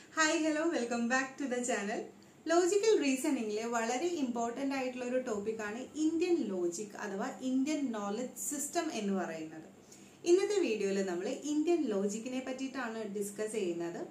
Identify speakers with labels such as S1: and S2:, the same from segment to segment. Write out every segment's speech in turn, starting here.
S1: hi hello welcome back to the channel logical റീസണിങ്ങിലെ വളരെ important ആയിട്ടുള്ള ഒരു ടോപ്പിക്കാണ് ഇന്ത്യൻ ലോജിക് അഥവാ ഇന്ത്യൻ നോളജ് സിസ്റ്റം എന്ന് പറയുന്നത് ഇന്നത്തെ വീഡിയോയിൽ നമ്മൾ ഇന്ത്യൻ ലോജിക്കിനെ പറ്റിയിട്ടാണ് ഡിസ്കസ് ചെയ്യുന്നത്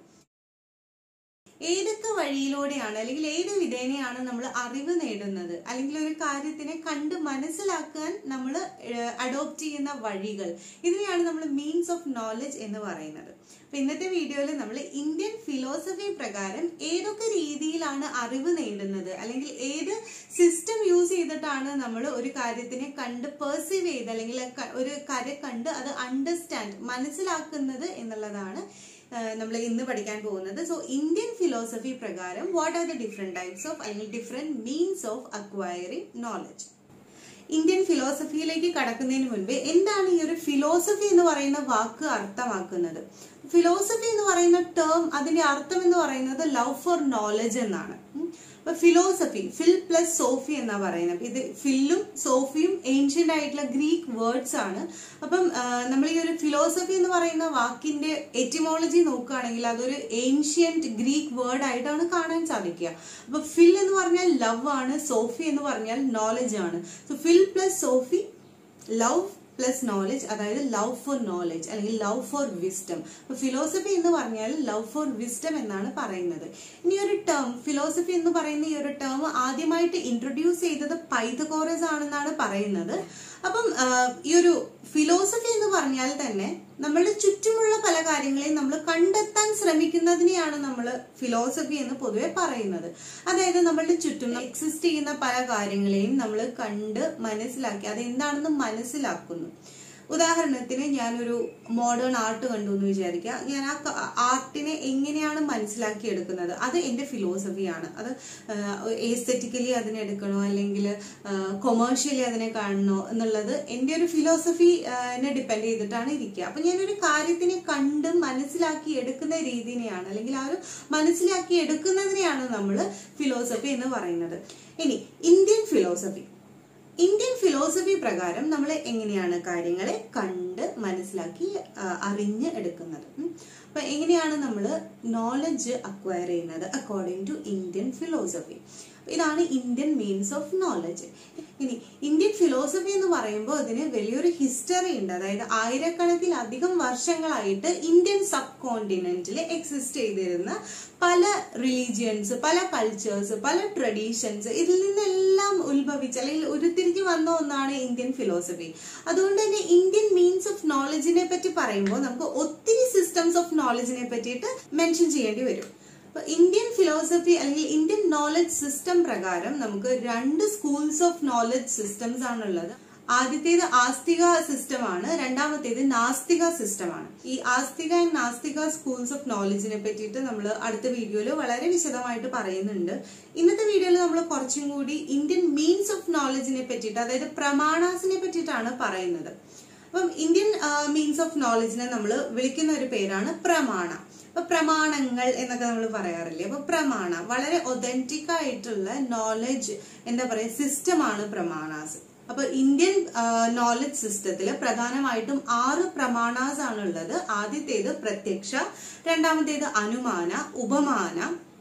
S1: ഏതൊക്കെ വഴിയിലൂടെയാണ് അല്ലെങ്കിൽ ഏത് വിധേനയാണ് നമ്മൾ അറിവ് നേടുന്നത് അല്ലെങ്കിൽ ഒരു കാര്യത്തിനെ കണ്ട് മനസ്സിലാക്കാൻ നമ്മൾ അഡോപ്റ്റ് ചെയ്യുന്ന വഴികൾ ഇതിനെയാണ് നമ്മൾ മീൻസ് ഓഫ് നോളജ് എന്ന് പറയുന്നത് അപ്പൊ ഇന്നത്തെ വീഡിയോയിൽ നമ്മൾ ഇന്ത്യൻ ഫിലോസഫി പ്രകാരം ഏതൊക്കെ രീതിയിലാണ് അറിവ് നേടുന്നത് അല്ലെങ്കിൽ ഏത് സിസ്റ്റം യൂസ് ചെയ്തിട്ടാണ് നമ്മൾ ഒരു കാര്യത്തിനെ കണ്ട് പെർസീവ് ചെയ്ത് അല്ലെങ്കിൽ ഒരു കാര്യം കണ്ട് അത് അണ്ടർസ്റ്റാൻഡ് മനസ്സിലാക്കുന്നത് എന്നുള്ളതാണ് നമ്മൾ ഇന്ന് പഠിക്കാൻ പോകുന്നത് സോ ഇന്ത്യൻ ഫിലോസഫി പ്രകാരം what are the different types of അല്ലെങ്കിൽ different means of acquiring knowledge Indian ഫിലോസഫിയിലേക്ക് കടക്കുന്നതിന് മുൻപ് എന്താണ് ഈ ഒരു ഫിലോസഫി എന്ന് പറയുന്ന വാക്ക് അർത്ഥമാക്കുന്നത് ഫിലോസഫി എന്ന് പറയുന്ന ടേം അതിന്റെ അർത്ഥം എന്ന് പറയുന്നത് ലവ് ഫോർ നോളജ് എന്നാണ് അപ്പൊ ഫിലോസഫി ഫിൽ പ്ലസ് സോഫി എന്നാ പറയുന്നത് ഇത് ഫില്ലും സോഫിയും ഏൻഷ്യന്റ് ആയിട്ടുള്ള ഗ്രീക്ക് വേർഡ്സ് ആണ് അപ്പം നമ്മൾ ഈ ഒരു ഫിലോസഫി എന്ന് പറയുന്ന വാക്കിന്റെ എറ്റിമോളജി നോക്കുകയാണെങ്കിൽ അതൊരു ഏൻഷ്യന്റ് ഗ്രീക്ക് വേർഡ് ആയിട്ടാണ് കാണാൻ സാധിക്കുക അപ്പൊ ഫിൽ എന്ന് പറഞ്ഞാൽ ലവ് ആണ് സോഫി എന്ന് പറഞ്ഞാൽ നോളജ് ആണ് so phil plus sophy love plus knowledge അതായത് ലവ് ഫോർ നോളജ് അല്ലെങ്കിൽ ലവ് ഫോർ വിസ്ഡം അപ്പൊ ഫിലോസഫി എന്ന് പറഞ്ഞാൽ ലവ് ഫോർ വിസ്ഡം എന്നാണ് പറയുന്നത് ഇനി ഒരു ടേം ഫിലോസഫി എന്ന് പറയുന്ന ഈ ഒരു ടേം ആദ്യമായിട്ട് ഇൻട്രൊഡ്യൂസ് ചെയ്തത് പൈതകോറസ് ആണെന്നാണ് പറയുന്നത് അപ്പം ഈ ഒരു ഫിലോസഫി എന്ന് പറഞ്ഞാൽ തന്നെ നമ്മളുടെ ചുറ്റുമുള്ള പല കാര്യങ്ങളെയും നമ്മൾ കണ്ടെത്താൻ ശ്രമിക്കുന്നതിനെയാണ് നമ്മൾ ഫിലോസഫി എന്ന് പൊതുവെ പറയുന്നത് അതായത് നമ്മളുടെ ചുറ്റും എക്സിസ്റ്റ് ചെയ്യുന്ന പല കാര്യങ്ങളെയും നമ്മൾ കണ്ട് മനസ്സിലാക്കി അതെന്താണെന്ന് മനസ്സിലാക്കുന്നു ഉദാഹരണത്തിന് ഞാനൊരു മോഡേൺ ആർട്ട് കണ്ടു എന്ന് വിചാരിക്കുക ഞാൻ ആ ആർട്ടിനെ എങ്ങനെയാണ് മനസ്സിലാക്കിയെടുക്കുന്നത് അത് എൻ്റെ ഫിലോസഫിയാണ് അത് ഏസ്തെറ്റിക്കലി അതിനെ എടുക്കണോ അല്ലെങ്കിൽ കൊമേഴ്ഷ്യലി അതിനെ കാണണോ എന്നുള്ളത് എൻ്റെ ഒരു ഫിലോസഫിനെ ഡിപ്പെൻഡ് ചെയ്തിട്ടാണ് ഇരിക്കുക അപ്പൊ ഞാനൊരു കാര്യത്തിനെ കണ്ട് മനസ്സിലാക്കി എടുക്കുന്ന രീതിനെയാണ് അല്ലെങ്കിൽ ആ ഒരു മനസ്സിലാക്കി എടുക്കുന്നതിനെയാണ് നമ്മൾ ഫിലോസഫി എന്ന് പറയുന്നത് ഇനി ഇന്ത്യൻ ഫിലോസഫി ഇന്ത്യൻ ഫിലോസഫി പ്രകാരം നമ്മൾ എങ്ങനെയാണ് കാര്യങ്ങളെ കണ്ട് മനസ്സിലാക്കി അറിഞ്ഞ് എടുക്കുന്നത് അപ്പൊ എങ്ങനെയാണ് നമ്മൾ നോളജ് അക്വയർ ചെയ്യുന്നത് അക്കോർഡിംഗ് ടു ഇന്ത്യൻ ഫിലോസഫി ഇതാണ് ഇന്ത്യൻ മീൻസ് ഓഫ് നോളജ് ഇനി ഇന്ത്യൻ ഫിലോസഫി എന്ന് പറയുമ്പോൾ അതിന് വലിയൊരു ഹിസ്റ്ററി ഉണ്ട് അതായത് ആയിരക്കണക്കിലധികം വർഷങ്ങളായിട്ട് ഇന്ത്യൻ സബ് കോണ്ടിനെന്റിൽ എക്സിസ്റ്റ് ചെയ്തിരുന്ന പല റിലീജിയൻസ് പല കൾച്ചേഴ്സ് പല ട്രഡീഷൻസ് ഇതിൽ നിന്നെല്ലാം ഉത്ഭവിച്ച അല്ലെങ്കിൽ ഉരുത്തിരിഞ്ഞു വന്ന ഒന്നാണ് ഇന്ത്യൻ ഫിലോസഫി അതുകൊണ്ട് തന്നെ ഇന്ത്യൻ മീൻസ് ഓഫ് നോളജിനെ പറ്റി പറയുമ്പോൾ നമുക്ക് ഒത്തിരി സിസ്റ്റംസ് ഓഫ് നോളജിനെ പറ്റിയിട്ട് മെൻഷൻ ചെയ്യേണ്ടി വരും അപ്പൊ ഇന്ത്യൻ ഫിലോസഫി അല്ലെങ്കിൽ ഇന്ത്യൻ നോളജ് സിസ്റ്റം പ്രകാരം നമുക്ക് രണ്ട് സ്കൂൾസ് ഓഫ് നോളജ് സിസ്റ്റംസ് ആണുള്ളത് ആദ്യത്തേത് ആസ്തിക സിസ്റ്റം ആണ് രണ്ടാമത്തേത് നാസ്തിക സിസ്റ്റം ആണ് ഈ astika and nastika schools of നോളജിനെ പറ്റിയിട്ട് നമ്മൾ അടുത്ത വീഡിയോയിൽ വളരെ വിശദമായിട്ട് പറയുന്നുണ്ട് ഇന്നത്തെ വീഡിയോയിൽ നമ്മൾ കുറച്ചും കൂടി ഇന്ത്യൻ മീൻസ് ഓഫ് നോളജിനെ പറ്റിയിട്ട് അതായത് പ്രമാണാസിനെ പറ്റിയിട്ടാണ് പറയുന്നത് അപ്പം ഇന്ത്യൻ മീൻസ് ഓഫ് നോളജിനെ നമ്മൾ വിളിക്കുന്ന ഒരു പേരാണ് പ്രമാണ അപ്പൊ പ്രമാണങ്ങൾ എന്നൊക്കെ നമ്മൾ പറയാറില്ലേ അപ്പൊ പ്രമാണ വളരെ ഒതന്റിക് ആയിട്ടുള്ള നോളജ് എന്താ പറയുക സിസ്റ്റമാണ് പ്രമാണാസ് അപ്പൊ ഇന്ത്യൻ നോളജ് സിസ്റ്റത്തിൽ പ്രധാനമായിട്ടും ആറ് പ്രമാണാസ് ആണ് ഉള്ളത് ആദ്യത്തേത് പ്രത്യക്ഷ രണ്ടാമത്തേത് അനുമാന ഉപമാന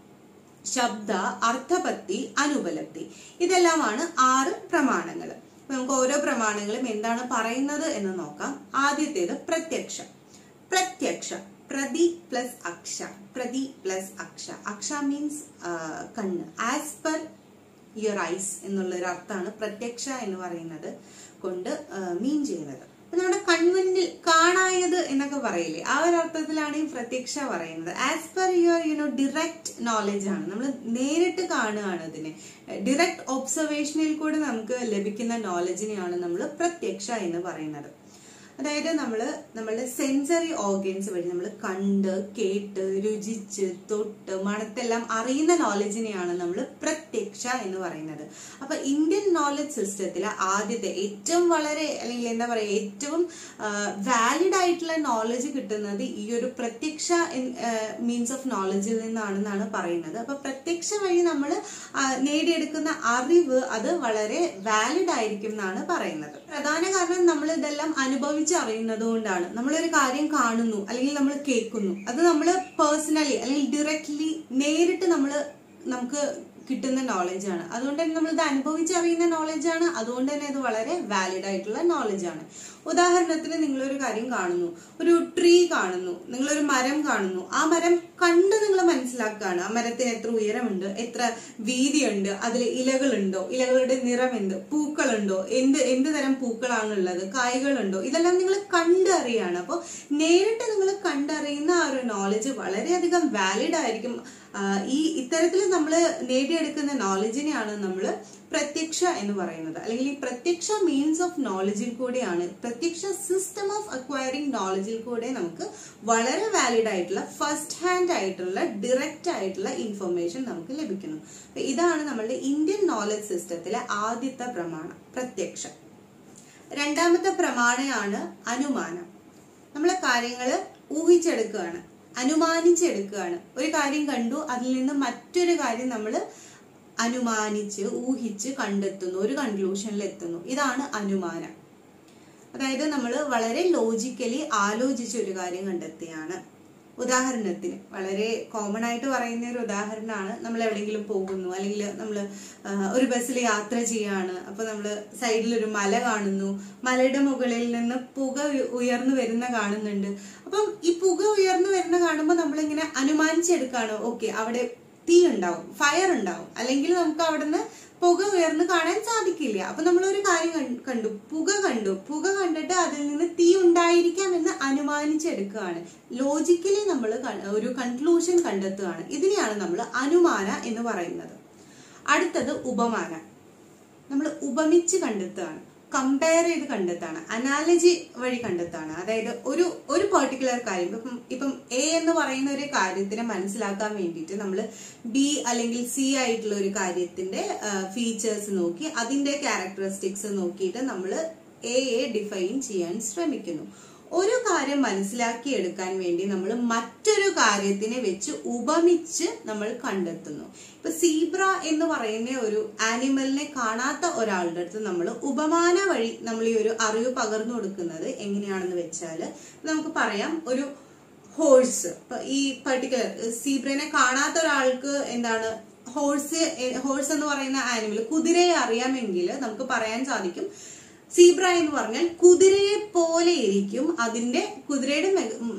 S1: ശബ്ദ അർത്ഥപത്തി അനുപലബ്ധി ഇതെല്ലാമാണ് ആറ് പ്രമാണങ്ങൾ നമുക്ക് ഓരോ പ്രമാണങ്ങളും എന്താണ് പറയുന്നത് എന്ന് നോക്കാം ആദ്യത്തേത് പ്രത്യക്ഷ പ്രത്യക്ഷ പ്രതി പ്ലസ് അക്ഷ പ്രതി പ്ലസ് അക്ഷ അക്ഷ മീൻസ് കണ്ണ് ആസ് പെർ യുവർ ഐസ് എന്നുള്ള ഒരു അർത്ഥമാണ് പ്രത്യക്ഷ എന്ന് പറയുന്നത് കൊണ്ട് മീൻ ചെയ്യുന്നത് അപ്പൊ നമ്മുടെ കൺമുന്നിൽ കാണായത് എന്നൊക്കെ പറയില്ലേ ആ ഒരു അർത്ഥത്തിലാണ് ഈ പ്രത്യക്ഷ പറയുന്നത് as per your you know direct knowledge ആണ് നമ്മൾ നേരിട്ട് കാണുകയാണ് ഇതിനെ ഡിറക്റ്റ് ഒബ്സർവേഷനിൽ കൂടെ നമുക്ക് ലഭിക്കുന്ന നോളജിനെയാണ് നമ്മൾ പ്രത്യക്ഷ എന്ന് പറയുന്നത് അതായത് നമ്മൾ നമ്മളുടെ സെൻസറി ഓർഗൻസ് വഴി നമ്മൾ കണ്ട് കേട്ട് രുചിച്ച് തൊട്ട് മണത്തെല്ലാം അറിയുന്ന നോളജിനെയാണ് നമ്മൾ പ്രത്യക്ഷ എന്ന് പറയുന്നത് അപ്പൊ ഇന്ത്യൻ നോളജ് സിസ്റ്റത്തിൽ ആദ്യത്തെ ഏറ്റവും വളരെ അല്ലെങ്കിൽ എന്താ പറയുക ഏറ്റവും വാലിഡ് ആയിട്ടുള്ള നോളജ് കിട്ടുന്നത് ഈ ഒരു പ്രത്യക്ഷ മീൻസ് ഓഫ് നോളജിൽ നിന്നാണെന്നാണ് പറയുന്നത് അപ്പൊ പ്രത്യക്ഷ വഴി നമ്മൾ നേടിയെടുക്കുന്ന അറിവ് അത് വളരെ വാലിഡ് ആയിരിക്കും എന്നാണ് പറയുന്നത് പ്രധാന കാരണം നമ്മൾ ഇതെല്ലാം അനുഭവിച്ച് അനുഭവിച്ച് അറിയുന്നത് കൊണ്ടാണ് നമ്മളൊരു കാര്യം കാണുന്നു അല്ലെങ്കിൽ നമ്മൾ കേൾക്കുന്നു അത് നമ്മൾ പേഴ്സണലി അല്ലെങ്കിൽ ഡയറക്ട്ലി നേരിട്ട് നമ്മൾ നമുക്ക് കിട്ടുന്ന നോളജാണ് അതുകൊണ്ട് തന്നെ നമ്മൾ ഇത് അനുഭവിച്ചറിയുന്ന നോളജാണ് അതുകൊണ്ട് തന്നെ ഇത് വളരെ വാലിഡ് ആയിട്ടുള്ള നോളജാണ് ഉദാഹരണത്തിന് നിങ്ങളൊരു കാര്യം കാണുന്നു ഒരു ട്രീ കാണുന്നു നിങ്ങളൊരു മരം കാണുന്നു ആ മരം കണ്ട് നിങ്ങൾ മനസ്സിലാക്കുകയാണ് ആ മരത്തിന് എത്ര ഉയരമുണ്ട് എത്ര വീതിയുണ്ട് അതിൽ ഇലകളുണ്ടോ ഇലകളുടെ നിറം എന്ത് പൂക്കളുണ്ടോ എന്ത് എന്ത് തരം പൂക്കളാണുള്ളത് കായ്കളുണ്ടോ ഇതെല്ലാം നിങ്ങൾ കണ്ടറിയാണ് അപ്പോൾ നേരിട്ട് നിങ്ങൾ കണ്ടറിയുന്ന ആ ഒരു നോളജ് വളരെയധികം വാലിഡ് ആയിരിക്കും ആ, ഈ ഇത്തരത്തിൽ നമ്മൾ നേടിയെടുക്കുന്ന നോളജിനെയാണ് നമ്മൾ പ്രത്യക്ഷ എന്ന് പറയുന്നത് അല്ലെങ്കിൽ ഈ പ്രത്യക്ഷ മീൻസ് ഓഫ് നോളജിൽ കൂടെയാണ് പ്രത്യക്ഷ സിസ്റ്റം ഓഫ് അക്വയറിംഗ് നോളജിൽ കൂടെ നമുക്ക് വളരെ വാലിഡ് ആയിട്ടുള്ള ഫസ്റ്റ് ഹാൻഡ് ആയിട്ടുള്ള ഡിറക്റ്റ് ആയിട്ടുള്ള ഇൻഫർമേഷൻ നമുക്ക് ലഭിക്കുന്നു അപ്പൊ ഇതാണ് നമ്മളുടെ ഇന്ത്യൻ നോളജ് സിസ്റ്റത്തിലെ ആദ്യത്തെ പ്രമാണം പ്രത്യക്ഷ രണ്ടാമത്തെ പ്രമാണമാണ് അനുമാനം നമ്മൾ കാര്യങ്ങൾ ഊഹിച്ചെടുക്കുകയാണ് അനുമാനിച്ചെടുക്കുകയാണ് ഒരു കാര്യം കണ്ടു അതിൽ നിന്ന് മറ്റൊരു കാര്യം നമ്മൾ അനുമാനിച്ച് ഊഹിച്ച് കണ്ടെത്തുന്നു ഒരു കൺക്ലൂഷനിൽ എത്തുന്നു ഇതാണ് അനുമാനം അതായത് നമ്മൾ വളരെ ലോജിക്കലി ആലോചിച്ച് ഒരു കാര്യം കണ്ടെത്തിയാണ് ഉദാഹരണത്തിന് വളരെ കോമൺ ആയിട്ട് പറയുന്ന ഒരു ഉദാഹരണമാണ് നമ്മൾ എവിടെയെങ്കിലും പോകുന്നു അല്ലെങ്കിൽ നമ്മൾ ഒരു ബസ്സിൽ യാത്ര ചെയ്യാണ് അപ്പൊ നമ്മൾ സൈഡിൽ ഒരു മല കാണുന്നു മലയുടെ മുകളിൽ നിന്ന് പുക ഉയ- ഉയർന്നു വരുന്ന കാണുന്നുണ്ട് അപ്പം ഈ പുക ഉയർന്നു വരുന്ന കാണുമ്പോൾ നമ്മളിങ്ങനെ അനുമാനിച്ചെടുക്കാണ് ഓക്കെ അവിടെ തീ ഉണ്ടാവും ഫയർ ഉണ്ടാവും അല്ലെങ്കിൽ നമുക്ക് അവിടുന്ന് പുക ഉയർന്ന് കാണാൻ സാധിക്കില്ല അപ്പൊ നമ്മൾ ഒരു കാര്യം കൺ- കണ്ടു പുക കണ്ടു പുക കണ്ടിട്ട് അതിൽ നിന്ന് തീ ഉണ്ടായിരിക്കാം എന്ന് അനുമാനിച്ചെടുക്കുകയാണ് ലോജിക്കലി നമ്മൾ ഒരു കൺക്ലൂഷൻ കണ്ടെത്തുകയാണ് ഇതിനെയാണ് നമ്മൾ അനുമാന എന്ന് പറയുന്നത് അടുത്തത് ഉപമാന നമ്മൾ ഉപമിച്ച് കണ്ടെത്തുകയാണ് കമ്പയർ ചെയ്ത് കണ്ടെത്താണ് അനാലജി വഴി കണ്ടെത്താണ് അതായത് ഒരു ഒരു പെർട്ടിക്കുലർ കാര്യം ഇപ്പം ഇപ്പം എ എന്ന് പറയുന്ന ഒരു കാര്യത്തിനെ മനസ്സിലാക്കാൻ വേണ്ടിയിട്ട് നമ്മൾ ബി അല്ലെങ്കിൽ സി ആയിട്ടുള്ള ഒരു കാര്യത്തിന്റെ ഫീച്ചേഴ്സ് നോക്കി അതിന്റെ ക്യാരക്ടറിസ്റ്റിക്സ് നോക്കിയിട്ട് നമ്മൾ എയെ ഡിഫൈൻ ചെയ്യാൻ ശ്രമിക്കുന്നു ഒരു കാര്യം മനസ്സിലാക്കി എടുക്കാൻ വേണ്ടി നമ്മൾ മറ്റൊരു കാര്യത്തിനെ വെച്ച് ഉപമിച്ച് നമ്മൾ കണ്ടെത്തുന്നു ഇപ്പൊ സീബ്ര എന്ന് പറയുന്ന ഒരു ആനിമലിനെ കാണാത്ത ഒരാളുടെ അടുത്ത് നമ്മൾ ഉപമാന വഴി നമ്മൾ ഈ ഒരു അറിവ് പകർന്നു കൊടുക്കുന്നത് എങ്ങനെയാണെന്ന് വെച്ചാൽ നമുക്ക് പറയാം ഒരു ഹോഴ്സ് ഇപ്പൊ ഈ പർട്ടിക്കുലർ സീബ്രനെ കാണാത്ത ഒരാൾക്ക് എന്താണ് ഹോഴ്സ് ഹോഴ്സ് എന്ന് പറയുന്ന ആനിമൽ കുതിരയെ അറിയാമെങ്കിൽ നമുക്ക് പറയാൻ സാധിക്കും സീബ്ര എന്ന് പറഞ്ഞാൽ കുതിരയെ പോലെ ഇരിക്കും അതിന്റെ കുതിരയുടെ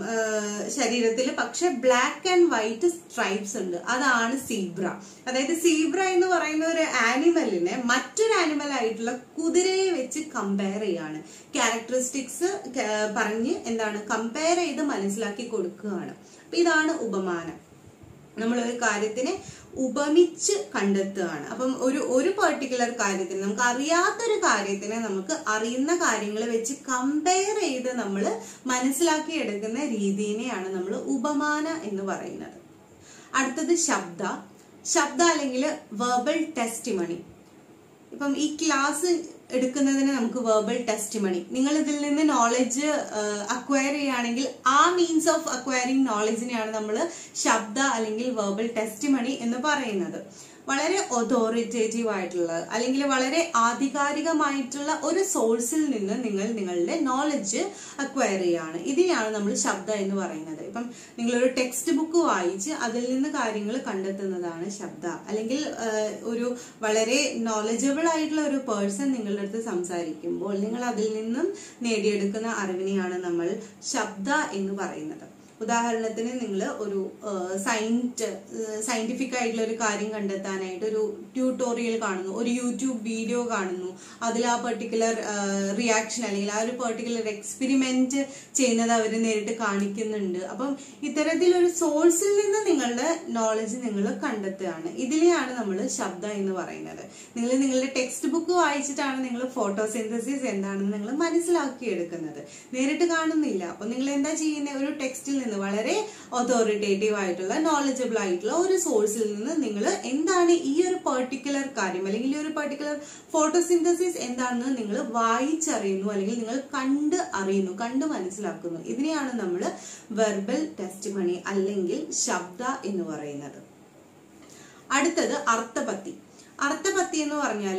S1: ശരീരത്തിൽ പക്ഷെ ബ്ലാക്ക് ആൻഡ് വൈറ്റ് സ്ട്രൈപ്സ് ഉണ്ട് അതാണ് സീബ്ര അതായത് സീബ്ര എന്ന് പറയുന്ന ഒരു ആനിമലിനെ മറ്റൊരു ആനിമൽ ആയിട്ടുള്ള കുതിരയെ വെച്ച് കമ്പയർ ചെയ്യാണ് ക്യാരക്ടറിസ്റ്റിക്സ് പറഞ്ഞ് എന്താണ് കമ്പയർ ചെയ്ത് മനസ്സിലാക്കി കൊടുക്കുകയാണ് അപ്പൊ ഇതാണ് ഉപമാനം നമ്മൾ ഒരു കാര്യത്തിനെ ഉപമിച്ച് കണ്ടെത്തുകയാണ് അപ്പം ഒരു ഒരു പെർട്ടിക്കുലർ കാര്യത്തിന് നമുക്ക് അറിയാത്തൊരു കാര്യത്തിനെ നമുക്ക് അറിയുന്ന കാര്യങ്ങൾ വെച്ച് കമ്പയർ ചെയ്ത് നമ്മൾ മനസ്സിലാക്കി എടുക്കുന്ന രീതിനെയാണ് നമ്മൾ ഉപമാന എന്ന് പറയുന്നത് അടുത്തത് ശബ്ദ ശബ്ദ അല്ലെങ്കിൽ വെർബൽ ടെസ്റ്റിമണി ഇപ്പം ഈ ക്ലാസ് എടുക്കുന്നതിന് നമുക്ക് വെർബൽ ടെസ്റ്റിമണി നിങ്ങൾ ഇതിൽ നിന്ന് നോളജ് അക്വയർ ചെയ്യുകയാണെങ്കിൽ ആ മീൻസ് ഓഫ് അക്വയറിങ് നോളജിനെയാണ് നമ്മൾ ശബ്ദ അല്ലെങ്കിൽ വെർബൽ ടെസ്റ്റിമണി എന്ന് പറയുന്നത് വളരെ ഒതോറിറ്റേറ്റീവ് ആയിട്ടുള്ള അല്ലെങ്കിൽ വളരെ ആധികാരികമായിട്ടുള്ള ഒരു സോഴ്സിൽ നിന്ന് നിങ്ങൾ നിങ്ങളുടെ നോളജ് അക്വയർ ചെയ്യാണ് ഇതിനെയാണ് നമ്മൾ ശബ്ദ എന്ന് പറയുന്നത് ഇപ്പം നിങ്ങളൊരു ടെക്സ്റ്റ് ബുക്ക് വായിച്ച് അതിൽ നിന്ന് കാര്യങ്ങൾ കണ്ടെത്തുന്നതാണ് ശബ്ദ അല്ലെങ്കിൽ ഒരു വളരെ നോളജബിൾ ആയിട്ടുള്ള ഒരു പേഴ്സൺ നിങ്ങളുടെ അടുത്ത് സംസാരിക്കുമ്പോൾ നിങ്ങൾ അതിൽ നിന്നും നേടിയെടുക്കുന്ന അറിവിനെയാണ് നമ്മൾ ശബ്ദ എന്ന് പറയുന്നത് ഉദാഹരണത്തിന് നിങ്ങൾ ഒരു സയൻറ്റ് സയന്റിഫിക് ആയിട്ടുള്ള ഒരു കാര്യം കണ്ടെത്താനായിട്ട് ഒരു ട്യൂട്ടോറിയൽ കാണുന്നു ഒരു യൂട്യൂബ് വീഡിയോ കാണുന്നു അതിൽ ആ പെർട്ടിക്കുലർ റിയാക്ഷൻ അല്ലെങ്കിൽ ആ ഒരു പെർട്ടിക്കുലർ എക്സ്പെരിമെന്റ് ചെയ്യുന്നത് അവർ നേരിട്ട് കാണിക്കുന്നുണ്ട് അപ്പം ഇത്തരത്തിലൊരു സോഴ്സിൽ നിന്ന് നിങ്ങളുടെ നോളജ് നിങ്ങൾ കണ്ടെത്തുകയാണ് ഇതിനെയാണ് നമ്മൾ ശബ്ദ എന്ന് പറയുന്നത് നിങ്ങൾ നിങ്ങളുടെ ടെക്സ്റ്റ് ബുക്ക് വായിച്ചിട്ടാണ് നിങ്ങൾ ഫോട്ടോസിന്തസിസ് എന്താണെന്ന് നിങ്ങൾ മനസ്സിലാക്കിയെടുക്കുന്നത് നേരിട്ട് കാണുന്നില്ല അപ്പൊ നിങ്ങൾ എന്താ ചെയ്യുന്നത് ഒരു ടെക്സ്റ്റിൽ നിന്ന് വളരെ ഒതോറിറ്റേറ്റീവ് ആയിട്ടുള്ള നോളജബിൾ ആയിട്ടുള്ള ഒരു സോഴ്സിൽ നിന്ന് നിങ്ങൾ എന്താണ് ഈ ഒരു പെർട്ടിക്കുലർ കാര്യം അല്ലെങ്കിൽ ഈ ഒരു പെർട്ടിക്കുലർ ഫോട്ടോസിന്തസിസ് എന്താണെന്ന് നിങ്ങൾ വായിച്ചറിയുന്നു അല്ലെങ്കിൽ നിങ്ങൾ കണ്ട് അറിയുന്നു കണ്ട് മനസ്സിലാക്കുന്നു ഇതിനെയാണ് നമ്മൾ വെർബൽ ടെസ്റ്റിമണി അല്ലെങ്കിൽ ശബ്ദ എന്ന് പറയുന്നത് അടുത്തത് അർത്ഥപത്തി അർത്ഥപത്തി എന്ന് പറഞ്ഞാൽ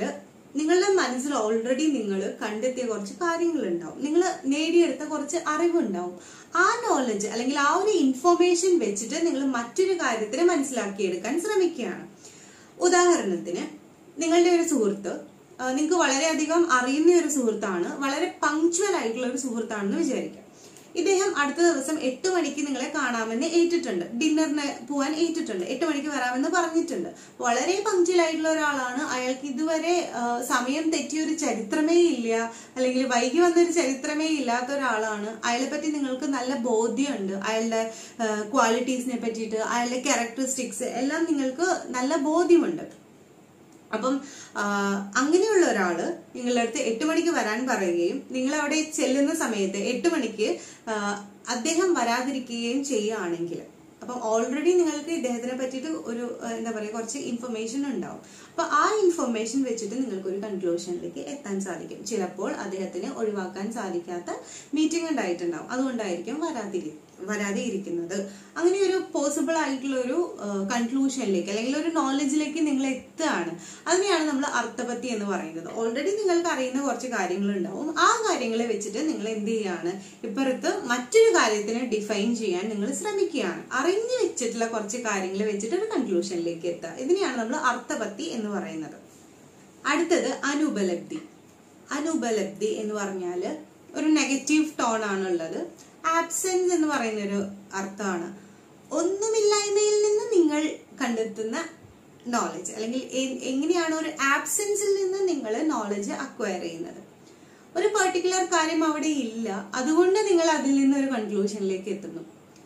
S1: നിങ്ങളുടെ മനസ്സിൽ ഓൾറെഡി നിങ്ങൾ കണ്ടെത്തിയ കുറച്ച് കാര്യങ്ങളുണ്ടാവും നിങ്ങൾ നേടിയെടുത്ത കുറച്ച് അറിവുണ്ടാവും ആ നോളജ് അല്ലെങ്കിൽ ആ ഒരു ഇൻഫോർമേഷൻ വെച്ചിട്ട് നിങ്ങൾ മറ്റൊരു കാര്യത്തിനെ മനസ്സിലാക്കിയെടുക്കാൻ ശ്രമിക്കുകയാണ് ഉദാഹരണത്തിന് നിങ്ങളുടെ ഒരു സുഹൃത്ത് ആ, നിങ്ങൾക്ക് വളരെയധികം അറിയുന്ന ഒരു സുഹൃത്താണ് വളരെ പങ്ക്ച്വൽ ആയിട്ടുള്ള ഒരു സുഹൃത്താണെന്ന് വിചാരിക്കാം ഇദ്ദേഹം അടുത്ത ദിവസം എട്ട് മണിക്ക് നിങ്ങളെ കാണാമെന്ന് ഏറ്റിട്ടുണ്ട് ഡിന്നറിന് പോവാൻ ഏറ്റിട്ടുണ്ട് എട്ട് മണിക്ക് വരാമെന്ന് പറഞ്ഞിട്ടുണ്ട് വളരെ പങ്ക്ച്വൽ ആയിട്ടുള്ള ഒരാളാണ് അയാൾക്ക് ഇതുവരെ ആ, സമയം തെറ്റിയ ഒരു ചരിത്രമേ ഇല്ല അല്ലെങ്കിൽ വൈകി വന്നൊരു ചരിത്രമേ ഇല്ലാത്ത ഒരാളാണ് അയാളെ പറ്റി നിങ്ങൾക്ക് നല്ല ബോധ്യമുണ്ട് അയാളുടെ ക്വാളിറ്റീസിനെ പറ്റിയിട്ട് അയാളുടെ ക്യാരക്ടറിസ്റ്റിക്സ് എല്ലാം നിങ്ങൾക്ക് നല്ല ബോധ്യമുണ്ട് അപ്പം ആ, അങ്ങനെയുള്ള ഒരാള് നിങ്ങളുടെ അടുത്ത് എട്ട് മണിക്ക് വരാൻ പറയുകയും നിങ്ങൾ അവിടെ ചെല്ലുന്ന സമയത്ത് എട്ട് മണിക്ക് ആ, അദ്ദേഹം വരാതിരിക്കുകയും ചെയ്യുകയാണെങ്കിൽ അപ്പം ഓൾറെഡി നിങ്ങൾക്ക് ഇദ്ദേഹത്തിനെ പറ്റിയിട്ട് ഒരു ആ, എന്താ പറയുക കുറച്ച് ഇൻഫർമേഷൻ ഉണ്ടാവും അപ്പൊ ആ ഇൻഫർമേഷൻ വെച്ചിട്ട് നിങ്ങൾക്ക് ഒരു കൺക്ലൂഷനിലേക്ക് എത്താൻ സാധിക്കും ചിലപ്പോൾ അദ്ദേഹത്തിന് ഒഴിവാക്കാൻ സാധിക്കാത്ത മീറ്റിംഗ് ഉണ്ടായിട്ടുണ്ടാവും അതുകൊണ്ടായിരിക്കും വരാതിരി വരാതെ ഇരിക്കുന്നത് അങ്ങനെ ഒരു പോസിബിൾ ആയിട്ടുള്ള ഒരു കൺക്ലൂഷനിലേക്ക് അല്ലെങ്കിൽ ഒരു നോളജിലേക്ക് നിങ്ങൾ എത്തുകയാണ് അതിനെയാണ് നമ്മൾ അർത്ഥപത്തി എന്ന് പറയുന്നത് ഓൾറെഡി നിങ്ങൾക്ക് അറിയുന്ന കുറച്ച് കാര്യങ്ങൾ ഉണ്ടാവും ആ കാര്യങ്ങളെ വെച്ചിട്ട് നിങ്ങൾ എന്ത് ചെയ്യാണ് ഇപ്പുറത്ത് മറ്റൊരു കാര്യത്തിനെ ഡിഫൈൻ ചെയ്യാൻ നിങ്ങൾ ശ്രമിക്കുകയാണ് അറിഞ്ഞു വെച്ചിട്ടുള്ള കുറച്ച് കാര്യങ്ങൾ വെച്ചിട്ട് ഒരു കൺക്ലൂഷനിലേക്ക് എത്തുക ഇതിനെയാണ് നമ്മൾ അർത്ഥപത്തി എന്ന് പറയുന്നത് അടുത്തത് അനുപലബ്ധി അനുപലബ്ധി എന്ന് പറഞ്ഞാൽ ഒരു നെഗറ്റീവ് ടോൺ ആണുള്ളത് ആബ്സെൻസ് എന്ന് പറയുന്ന ഒരു അർത്ഥമാണ് ഒന്നുമില്ലായ്മയിൽ നിന്ന് നിങ്ങൾ കണ്ടെത്തുന്ന നോളജ് അല്ലെങ്കിൽ എ- എങ്ങനെയാണ് ഒരു ആബ്സെൻസിൽ നിന്ന് നിങ്ങൾ നോളജ് അക്വയർ ചെയ്യുന്നത് ഒരു പെർട്ടിക്കുലർ കാര്യം അവിടെ ഇല്ല അതുകൊണ്ട് നിങ്ങൾ അതിൽ നിന്ന് ഒരു കൺക്ലൂഷനിലേക്ക് എത്തുന്നു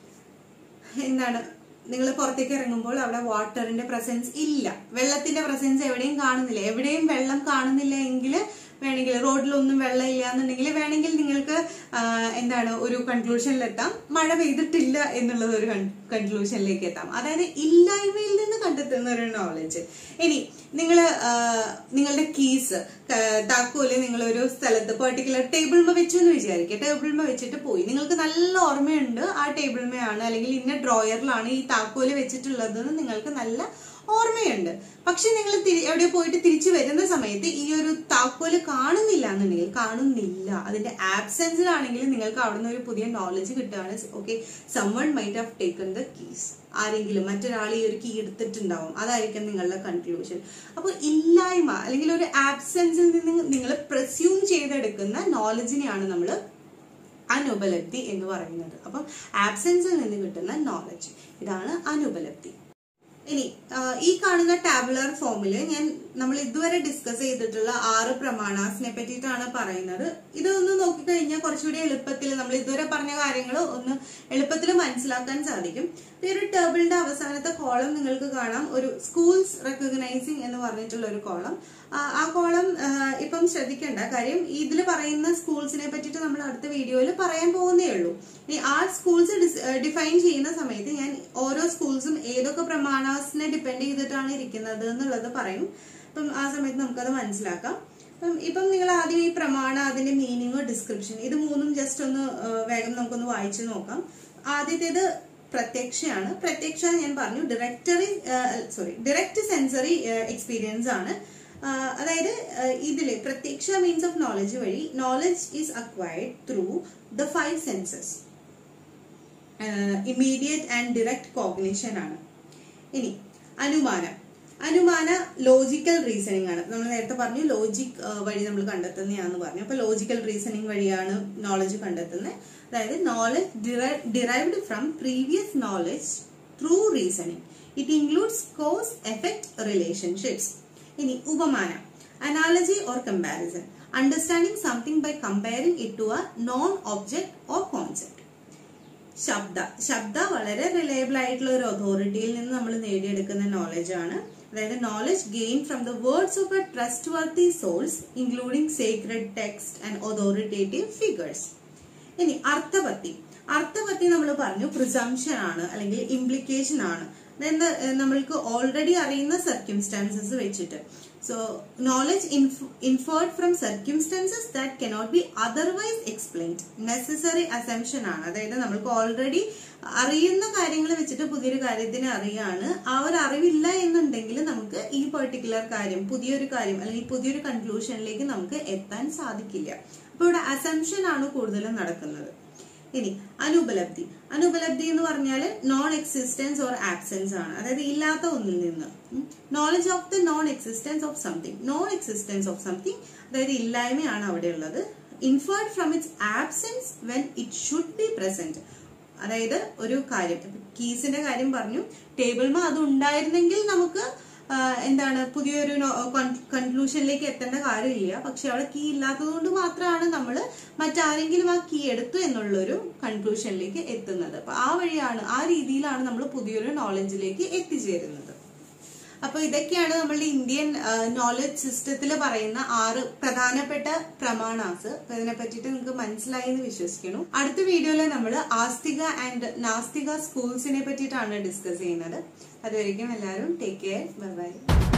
S1: എന്താണ് നിങ്ങൾ പുറത്തേക്ക് ഇറങ്ങുമ്പോൾ അവിടെ വാട്ടറിന്റെ പ്രസൻസ് ഇല്ല വെള്ളത്തിന്റെ പ്രസൻസ് എവിടെയും കാണുന്നില്ല എവിടെയും വെള്ളം കാണുന്നില്ല എങ്കിൽ വേണമെങ്കിൽ റോഡിലൊന്നും വെള്ളം ഇല്ല എന്നുണ്ടെങ്കിൽ വേണമെങ്കിൽ നിങ്ങൾക്ക് ആ, എന്താണ് ഒരു കൺക്ലൂഷനിലെത്താം മഴ പെയ്തിട്ടില്ല എന്നുള്ളത് ഒരു കൺക്ലൂഷനിലേക്ക് എത്താം അതായത് ഇല്ലായ്മയിൽ നിന്ന് കണ്ടെത്തുന്ന ഒരു നോളജ് ഇനി നിങ്ങൾ നിങ്ങളുടെ കീസ് താക്കോല് നിങ്ങൾ ഒരു സ്ഥലത്ത് പെർട്ടിക്കുലർ ടേബിൾമ വെച്ചു എന്ന് വിചാരിക്കുക ടേബിൾമ വെച്ചിട്ട് പോയി നിങ്ങൾക്ക് നല്ല ഓർമ്മയുണ്ട് ആ ടേബിൾമയാണ് അല്ലെങ്കിൽ ഇന്ന ഡ്രോയറിലാണ് ഈ താക്കോല് വെച്ചിട്ടുള്ളതെന്ന് നിങ്ങൾക്ക് നല്ല ഓർമ്മയുണ്ട് പക്ഷെ നിങ്ങൾ എവിടെ പോയിട്ട് തിരിച്ചു വരുന്ന സമയത്ത് ഈ ഒരു താക്കോല് കാണുന്നില്ല എന്നുണ്ടെങ്കിൽ കാണുന്നില്ല അതിന്റെ ആബ്സെൻസിലാണെങ്കിൽ നിങ്ങൾക്ക് അവിടെ നിന്ന് ഒരു പുതിയ നോളജ് കിട്ടുകയാണ് okay someone might have taken the keys ആരെങ്കിലും മറ്റൊരാൾ ഈ ഒരു കീ എടുത്തിട്ടുണ്ടാവും അതായിരിക്കും നിങ്ങളുടെ കൺക്ലൂഷൻ അപ്പോൾ ഇല്ലായ്മ അല്ലെങ്കിൽ ഒരു ആബ്സെൻസിൽ നിന്ന് നിങ്ങൾ പ്രസ്യൂം ചെയ്തെടുക്കുന്ന നോളജിനെയാണ് നമ്മൾ അനുപലബ്ധി എന്ന് പറയുന്നത് അപ്പം ആബ്സെൻസിൽ നിന്ന് കിട്ടുന്ന നോളജ് ഇതാണ് അനുപലബ്ധി ഇനി ആ, ഈ കാണുന്ന ടാബുലർ ഫോമില് ഞാൻ നമ്മൾ ഇതുവരെ ഡിസ്കസ് ചെയ്തിട്ടുള്ള ആറ് പ്രമാണാസിനെ പറ്റിയിട്ടാണ് പറയുന്നത് ഇതൊന്ന് നോക്കിക്കഴിഞ്ഞാൽ കുറച്ചുകൂടി എളുപ്പത്തിൽ നമ്മൾ ഇതുവരെ പറഞ്ഞ കാര്യങ്ങൾ ഒന്ന് എളുപ്പത്തിൽ മനസ്സിലാക്കാൻ സാധിക്കും ഈ ഒരു ടേബിളിന്റെ അവസാനത്തെ കോളം നിങ്ങൾക്ക് കാണാം ഒരു സ്കൂൾസ് റെക്കഗ്നൈസിങ് എന്ന് പറഞ്ഞിട്ടുള്ള ഒരു കോളം ആ കോളം ഇപ്പം ശ്രദ്ധിക്കേണ്ട കാര്യം ഇതിൽ പറയുന്ന സ്കൂൾസിനെ പറ്റിയിട്ട് നമ്മൾ അടുത്ത വീഡിയോയിൽ പറയാൻ പോകുന്നേ ഉള്ളൂ ഇനി ആ സ്കൂൾസ് ഡിഫൈൻ ചെയ്യുന്ന സമയത്ത് ഞാൻ ഓരോ സ്കൂൾസും ഏതൊക്കെ പ്രമാണാസിനെ ഡിപ്പെൻഡ് ചെയ്തിട്ടാണ് ഇരിക്കുന്നത് എന്നുള്ളത് പറയും അപ്പം ആ സമയത്ത് നമുക്കത് മനസ്സിലാക്കാം അപ്പം ഇപ്പം നിങ്ങൾ ആദ്യം ഈ പ്രമാണ അതിന്റെ മീനിങ് ഡിസ്ക്രിപ്ഷൻ ഇത് മൂന്നും ജസ്റ്റ് ഒന്ന് ആ, വേഗം നമുക്കൊന്ന് വായിച്ചു നോക്കാം ആദ്യത്തേത് പ്രത്യക്ഷയാണ് പ്രത്യക്ഷ ഞാൻ പറഞ്ഞു directory sorry direct sensory experience ആണ് ആ, അതായത് ആ, ഇതില് പ്രത്യക്ഷ മീൻസ് ഓഫ് നോളജ് വഴി knowledge is acquired through the five senses immediate and direct cognition ആണ് ഇനി അനുമാനം അനുമാന ലോജിക്കൽ റീസണിങ് ആണ് നമ്മൾ നേരത്തെ പറഞ്ഞു ലോജിക് വഴി നമ്മൾ കണ്ടെത്തുന്നതാന്ന് പറഞ്ഞു അപ്പൊ ലോജിക്കൽ റീസണിങ് വഴിയാണ് നോളജ് കണ്ടെത്തുന്നത് അതായത് knowledge derived from previous knowledge through reasoning it includes cause effect relationships ഇനി ഉപമാനം analogy or comparison understanding something by comparing it to a known object or concept ശബ്ദ ശബ്ദ വളരെ റിലയബിൾ ആയിട്ടുള്ള ഒരു അതോറിറ്റിയിൽ നിന്ന് നമ്മൾ നേടിയെടുക്കുന്ന നോളജ് ആണ് അതായത് knowledge gain from the words of a trustworthy souls including sacred text and authoritative figures ഇനി അർത്ഥപത്തി അർത്ഥപത്തി നമ്മൾ പറഞ്ഞു പ്രിസംഷൻ ആണ് അല്ലെങ്കിൽ ഇംപ്ലിക്കേഷൻ ആണ് അതായത് ഏഹ്, നമ്മൾക്ക് ഓൾറെഡി അറിയുന്ന സർക്യൂംസ്റ്റാൻസസ് വെച്ചിട്ട് so knowledge inferred from circumstances that cannot be otherwise explained necessary assumption ആണ് അതായത് നമ്മൾക്ക് ഓൾറെഡി അറിയുന്ന കാര്യങ്ങൾ വെച്ചിട്ട് പുതിയൊരു കാര്യത്തിനെ അറിയാണ് ആ ഒരു അറിവില്ല എന്നുണ്ടെങ്കിൽ നമുക്ക് ഈ പെർട്ടിക്കുലർ കാര്യം പുതിയൊരു കാര്യം അല്ലെങ്കിൽ പുതിയൊരു കൺക്ലൂഷനിലേക്ക് നമുക്ക് എത്താൻ സാധിക്കില്ല അപ്പൊ ഇവിടെ അസംഷൻ ആണ് കൂടുതലും നടക്കുന്നത് ഇനി അനുപലബ്ധി അനുപലബ്ധി എന്ന് പറഞ്ഞാൽ നോൺ എക്സിസ്റ്റൻസ് ഓർ ആബ്സെൻസ് ആണ് അതായത് ഇല്ലാത്ത ഒന്നിൽ നിന്ന് knowledge of the non existence of something non existence of something അതായത് ഇല്ലായ്മയാണ് അവിടെ ഉള്ളത് inferred from its absence when it should be present അതായത് ഒരു കാര്യം കീസിന്റെ കാര്യം പറഞ്ഞു ടേബിൾമ അത് ഉണ്ടായിരുന്നെങ്കിൽ നമുക്ക് ആ, എന്താണ് പുതിയൊരു കൺക്ലൂഷനിലേക്ക് എത്തേണ്ട കാര്യമില്ല പക്ഷെ അവിടെ കീ ഇല്ലാത്തത് കൊണ്ട് മാത്രമാണ് നമ്മൾ മറ്റാരെങ്കിലും ആ കീ എടുത്തു എന്നുള്ളൊരു കൺക്ലൂഷനിലേക്ക് എത്തുന്നത് അപ്പൊ ആ വഴിയാണ് ആ രീതിയിലാണ് നമ്മൾ പുതിയൊരു നോളജിലേക്ക് എത്തിച്ചേരുന്നത് അപ്പൊ ഇതൊക്കെയാണ് നമ്മളുടെ ഇന്ത്യൻ നോളജ് സിസ്റ്റത്തിൽ പറയുന്ന ആറ് പ്രധാനപ്പെട്ട പ്രമാണാസ് അപ്പൊ ഇതിനെ പറ്റിയിട്ട് നിങ്ങൾക്ക് മനസ്സിലായി എന്ന് വിശ്വസിക്കുന്നു അടുത്ത വീഡിയോയിൽ നമ്മൾ ആസ്തിക ആൻഡ് നാസ്തിക സ്കൂൾസിനെ പറ്റിയിട്ടാണ് ഡിസ്കസ് ചെയ്യുന്നത് അതുവരെയും എല്ലാവരും ടേക്ക് കെയർ ബൈ ബൈ